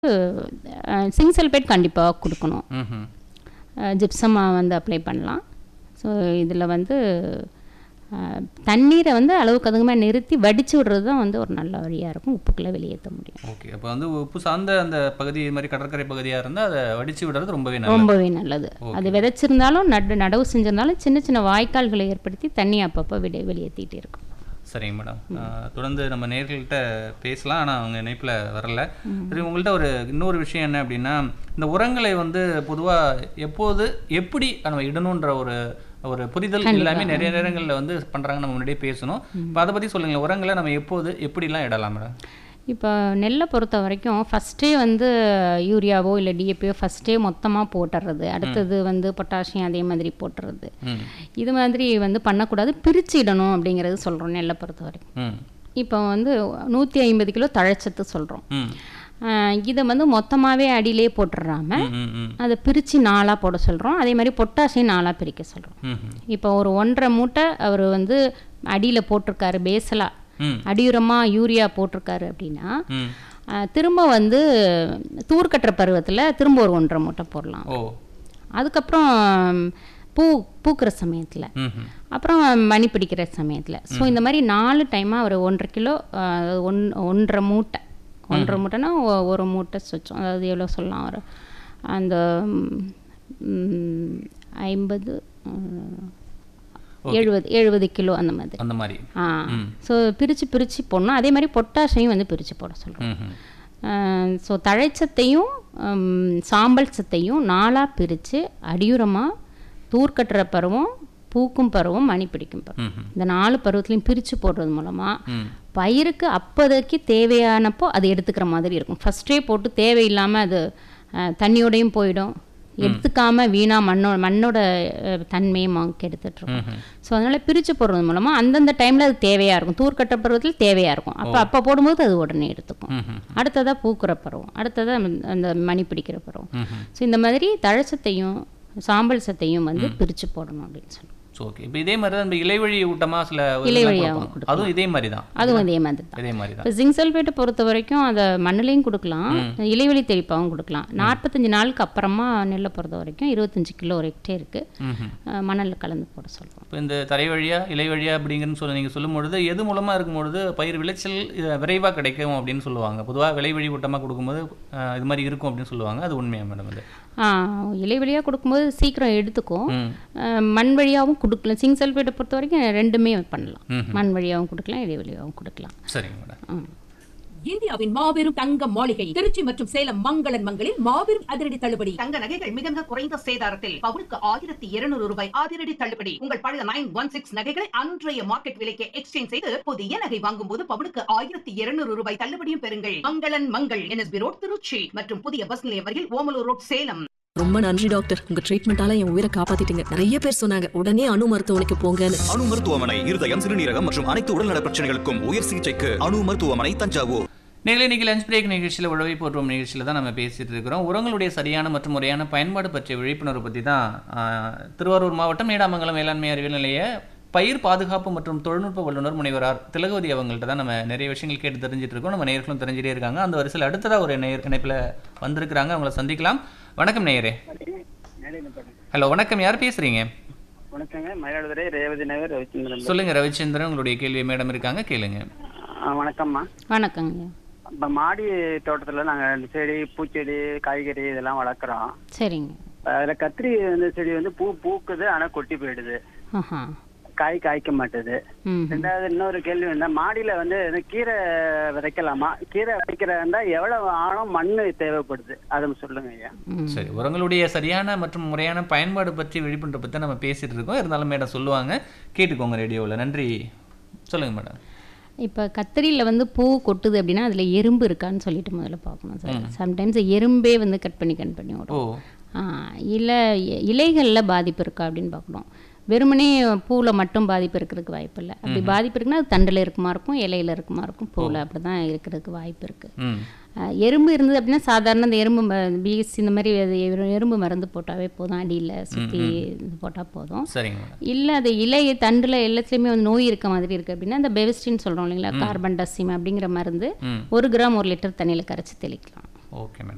Singh sulphate கண்டிப்பாக கொடுக்கணும் ம்ஹும். ஜிப்சம் வந்து அப்ளை பண்ணலாம் ஸோ இதில் வந்து அஹ், தண்ணீரை வந்து அளவுக்கு அதிகமாக நிறுத்தி வடித்து விடுறது தான் வந்து ஒரு நல்ல வழியாக இருக்கும் உப்புக்களை வெளியேற்ற முடியும் ஓகே அப்போ வந்து உப்பு சார்ந்த அந்த பகுதி இது மாதிரி கடற்கரை பகுதியாக இருந்தால் அதை வடிச்சு விடுறது ரொம்பவே நல்லது ரொம்பவே நல்லது அது விதைச்சிருந்தாலும் நடு நடவு செஞ்சிருந்தாலும் சின்ன சின்ன வாய்க்கால்களை ஏற்படுத்தி தண்ணி அப்பப்போ வெளியே வெளியேற்றிட்டே இருக்கும் சரிங்க மேடம் ஆஹ், தொடர்ந்து நம்ம நேர்கள்கிட்ட பேசலாம் ஆனால் அவங்க இணைப்பில் வரல சரி உங்கள்கிட்ட ஒரு இன்னொரு விஷயம் என்ன அப்படின்னா இந்த உரங்களை வந்து பொதுவாக எப்போது எப்படி நம்ம இடணுன்ற ஒரு ஒரு புரிதல் எல்லாமே நிறைய நேரங்களில் வந்து பண்ணுறாங்க நம்ம முன்னாடியே பேசணும் இப்போ அதை பற்றி சொல்லுங்களேன் உரங்களை நம்ம எப்போது எப்படிலாம் இடலாம் மேடம் இப்போ நெல்லை பொறுத்த வரைக்கும் ஃபஸ்ட்டே வந்து யூரியாவோ இல்லை டிஏபியோ ஃபஸ்ட்டே மொத்தமாக போட்டுறது அடுத்தது வந்து பொட்டாசியம் அதே மாதிரி போட்டுறது ம் இது மாதிரி வந்து பண்ணக்கூடாது பிரிச்சிடணும் அப்படிங்கிறது சொல்கிறோம் நெல்லை பொறுத்த வரைக்கும் ம் இப்போ வந்து நூற்றி ஐம்பது கிலோ தழைச்சத்து சொல்கிறோம் ம் இதை வந்து மொத்தமாகவே அடியிலே போட்டுடுறாம ம், ம் ம் அதை பிரித்து நாளாக போட சொல்கிறோம் அதே மாதிரி பொட்டாசியம் நாளாக பிரிக்க சொல்கிறோம் ம் ம் இப்போ ஒரு ஒன்றரை மூட்டை அவர் வந்து அடியில் போட்டிருக்காரு பேசலாக ம் அடியுரமாக யூரியா போட்டிருக்காரு அப்படின்னா ம் அஹ், திரும்ப வந்து தூர்க்கட்டுற பருவத்தில் திரும்ப ஒரு ஒன்றரை மூட்டை போடலாம் ஓ அதுக்கப்புறம் பூ பூக்கிற சமயத்தில் ம் ம் அப்புறம் மணி பிடிக்கிற சமயத்தில் ஸோ இந்த மாதிரி நாலு டைமாக ஒரு ஒன்றரை கிலோ அஹ், ஒன் ஒன்றரை மூட்டை ஒன்றரை மூட்டைனா ஒ- ஒரு மூட்டை சொச்சம் அதாவது எவ்வளோ சொல்லலாம் ஒரு அந்த ம், ஐம்பது ம், எழுபது எழுபது கிலோ அந்த மாதிரி அந்த மாதிரி ஆ ஸோ பிரித்து பிரித்து போடணும் அதே மாதிரி பொட்டாஷையும் வந்து பிரித்து போட சொல்கிறோம் ம் ம் ஸோ தழைச்சத்தையும் ம், சாம்பல் சத்தையும் நாளாக பிரித்து அடியுரமாக தூர்க்கட்டுற பருவம் பூக்கும் பருவம் மணி பிடிக்கும் பருவம் ம் ம் இந்த நாலு பருவத்துலையும் பிரித்து போடுறது மூலமாக ம் பயிருக்கு அப்போதைக்கு தேவையானப்போ அது எடுத்துக்கிற மாதிரி இருக்கும் ஃபஸ்ட்டே போட்டு தேவையில்லாமல் அது அஹ், தண்ணியோடையும் போயிடும் எடுத்துக்காம வீணா மண்ணோ மண்ணோட அஹ், தன்மையும் கெடுத்துட்ருக்கும் ம் ம் ஸோ அதனால் பிரித்து போடுறது மூலமாக அந்தந்த டைமில் அது தேவையாக இருக்கும் தூர்க்கட்ட பருவத்தில் தேவையாக இருக்கும் அப்போ அப்போ போடும்போது அது உடனே எடுத்துக்கும் ம் ம் அடுத்ததாக பூக்கிற பருவம் அடுத்ததாக அந்த மணி பிடிக்கிற பருவம் ம் ம் ஸோ இந்த மாதிரி தழைச்சத்தையும் சாம்பல் சத்தையும் வந்து பிரித்து போடணும் அப்படின்னு சொல்லி ஸோ ஓகே இப்போ இதே மாதிரி தான் இந்த இலைவழி ஊட்டமாக சில இதெல்லாம் இலைவழியாவும் கொடுப்போம். அதுவும் இதே மாதிரி தான் அதுவும் இதே மாதிரி தான் இதே மாதிரி தான் இப்போ ஜிங்க் சல்ஃபேட்டை பொறுத்த வரைக்கும் அதை மண்ணுலையும் கொடுக்கலாம் இலைவெளி தெளிப்பாகவும் கொடுக்கலாம் நாற்பத்தஞ்சு நாளுக்கு அப்புறமா நெல்லை பொறுத்த வரைக்கும் இருபத்தஞ்சு கிலோ ஒரு ஹெக்டேருக்கு ம்ஹும். மணலில் கலந்து போட சொல்கிறோம் இப்போ இந்த தரை வழியா இலை வழியா அப்படிங்கன்னு சொல்லி நீங்கள் சொல்லும் பொழுது எது மூலமாக இருக்கும் பொழுது பயிர் விளைச்சல் விரைவாக கிடைக்கும் அப்படின்னு சொல்லுவாங்க பொதுவாக விலை வழி ஊட்டமாக கொடுக்கும்போது அஹ், இது மாதிரி இருக்கும் அப்படின்னு சொல்லுவாங்க அது உண்மையா மேடம் அது இலை வழியாக கொடுக்கும்போது சீக்கிரம் எடுத்துக்கும் ம் அஹ், மண் வழியாகவும் கொடுக்கலாம் ஜிங்க் சல்ஃபேட்டை பொறுத்த வரைக்கும் ரெண்டுமே பண்ணலாம் ம்ஹும். மண் வழியாகவும் கொடுக்கலாம் இலை வழியாகவும் கொடுக்கலாம் சரிங்க மேடம் ம். இந்தியாவின் மாபெரும் தங்க மாளிகை திருச்சி மற்றும் சேலம் மங்களன் மங்களில் மாபெரும் அதிரடி தள்ளுபடி தங்க நகைகள் மிக மிக குறைந்த சேதாரத்தில் பவுனுக்கு ஆயிரத்தி இருநூறு ரூபாய் அதிரடி தள்ளுபடி உங்கள் பழைய நைன் ஒன் சிக்ஸ் நகைகளை அன்றைய மார்க்கெட் விலைக்கு எக்ஸ்சேஞ்ச் செய்து புதிய நகை வாங்கும் போது பவுனுக்கு ஆயிரத்தி இருநூறு ரூபாய் தள்ளுபடியும் பெறுங்கள் மங்களன் மங்கள் என்எஸ்பி ரோட் திருச்சி மற்றும் புதிய பஸ் நிலையம் வரையில் ஓமலூர் ரோட் சேலம் ரொம்ப நன்றி டாக்டர் உங்க ட்ரீட்மெண்டால என் உயிரை காப்பாத்திட்டீங்க நிறைய பேர் சொன்னாங்க உடனே அணு மருத்துவமனைக்கு போங்கன்னு அணு மருத்துவமனை இருதயம் சிறுநீரகம் மற்றும் அனைத்து உடல்நல பிரச்சனைகளுக்கும் உயர் சிகிச்சைக்கு அணு மருத்துவமனை தஞ்சாவூர் நேரில் இன்னைக்கு லஞ்ச் பிரேக் நிகழ்ச்சியில் உழவை போற்றும் நிகழ்ச்சியில் தான் நம்ம பேசிட்டு இருக்கிறோம் உரங்களுடைய சரியான மற்றும் முறையான பயன்பாடு பற்றிய விழிப்புணர்வு பற்றி தான் ஆஹ், திருவாரூர் மாவட்டம் நீடாமங்கலம் வேளாண்மை அறிவியல் நிலைய பயிர் பாதுகாப்பு மற்றும் தொழில்நுட்ப வல்லுநர் முனைவரார் திலகவதி அவங்கள்ட்ட தான் நம்ம நிறைய விஷயங்கள் கேட்டு தெரிஞ்சிட்டு இருக்கோம் நம்ம நேயர்களும் தெரிஞ்சிட்டே இருக்காங்க அந்த வரிசையில் அடுத்ததாக ஒரு நேயர் இணைப்பில் வந்திருக்கிறாங்க அவங்கள சந்திக்கலாம் வணக்கம் நேயரே ஹலோ வணக்கம் யார் பேசுறீங்க வணக்கங்க மயிலாடுதுறை ரேவதி நகர் ரவிச்சந்திரன் சொல்லுங்க ரவிச்சந்திரன் உங்களுடைய கேள்வி மேடம் இருக்காங்க கேளுங்க ஆ, வணக்கம்மா வணக்கங்க இப்போ மாடி தோட்டத்தில் நாங்கள் செடி பூச்செடி காய்கறி இதெல்லாம் வளர்க்குறோம் சரிங்க அதில் கத்திரி வந்து செடி வந்து பூ பூக்குது ஆனால் கொட்டி போயிடுது ஆஹா காய் காய்க்க மாட்டுது ம் ரெண்டாவது இன்னொரு கேள்வி வந்து மாடியில் வந்து இந்த கீரை விதைக்கலாமா கீரை விதைக்கிறதா இருந்தால் எவ்வளோ ஆழம் மண் தேவைப்படுது அதை சொல்லுங்க ஐயா ம் சரி உரங்களுடைய சரியான மற்றும் முறையான பயன்பாடு பற்றி விழிப்புணர்வு பற்றி நம்ம பேசிட்டு இருக்கோம் இருந்தாலும் மேடம் சொல்லுவாங்க கேட்டுக்கோங்க ரேடியோவில் நன்றி சொல்லுங்க மேடம் இப்போ கத்திரியில் வந்து பூ கொட்டுது அப்படின்னா அதில் எறும்பு இருக்கான்னு சொல்லிட்டு முதல்ல பார்க்கணும் சார் சம்டைம்ஸ் எறும்பே வந்து கட் பண்ணி கட் பண்ணி ஓ விடும் ஆ, இல்லை இ- இலைகளில் பாதிப்பு இருக்கா அப்படின்னு பார்க்கணும் வெறுமனே பூவில் மட்டும் பாதிப்பு இருக்கிறதுக்கு வாய்ப்பு இல்லை அப்படி பாதிப்பு இருக்குன்னா அது தண்டில் இருக்குமா இருக்கும் இலையில இருக்குமா இருக்கும் பூவில் அப்படி தான் இருக்கிறதுக்கு வாய்ப்பு இருக்குது ம் எறும்பு இருந்தது அப்படின்னா சாதாரண அந்த எறும்பு பிஎஸ்சி இந்த மாதிரி அது எறு- எறும்பு மருந்து போட்டாவே போதும் அடியில் சுற்றி போட்டால் போதும் சரிங்க மேடம் இல்லை அது இலை தண்டில் எல்லாத்துலேயுமே வந்து நோய் இருக்க மாதிரி இருக்குது அப்படின்னா அந்த பெவஸ்டின்னு சொல்கிறோம் இல்லைங்களா கார்பன் டசிம் அப்படிங்கிற மருந்து ம் ஒரு கிராம் ஒரு லிட்டர் தண்ணியில் கரைச்சி தெளிக்கலாம் ஓகே மேடம்